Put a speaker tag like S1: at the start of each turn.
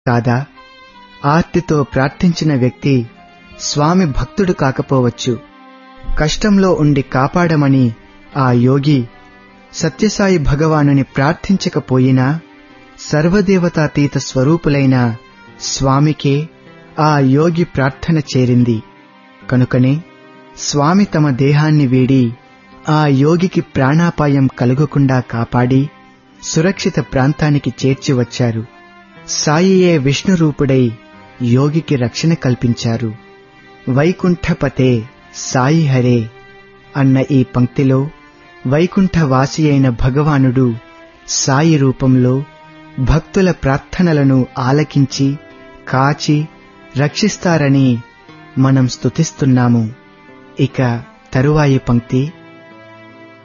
S1: కాదా ఆర్తితో ప్రార్థించిన వ్యక్తి స్వామి భక్తుడు కాకపోవచ్చు కష్టంలో ఉండి కాపాడమని ఆ యోగి సత్యసాయి భగవానుని ప్రార్థించకపోయినా సర్వదేవతాతీత స్వరూపులైన స్వామికే ఆ యోగి ప్రార్థన చేరింది కనుకనే స్వామి తమ దేహాన్ని వీడి ఆ యోగికి ప్రాణాపాయం కలుగకుండా కాపాడి సురక్షిత ప్రాంతానికి చేర్చి వచ్చారు సాయియే విష్ణురూపుడై యోగికి రక్షణ కల్పించారు వైకుంఠపతే సాయి హరే అన్న ఈ పంక్తిలో వైకుంఠవాసి అయిన భగవానుడు సాయి రూపంలో భక్తుల ప్రార్థనలను ఆలకించి కాచి రక్షిస్తారని మనం స్తుతిస్తున్నాము ఇక తరువాయి పంక్తి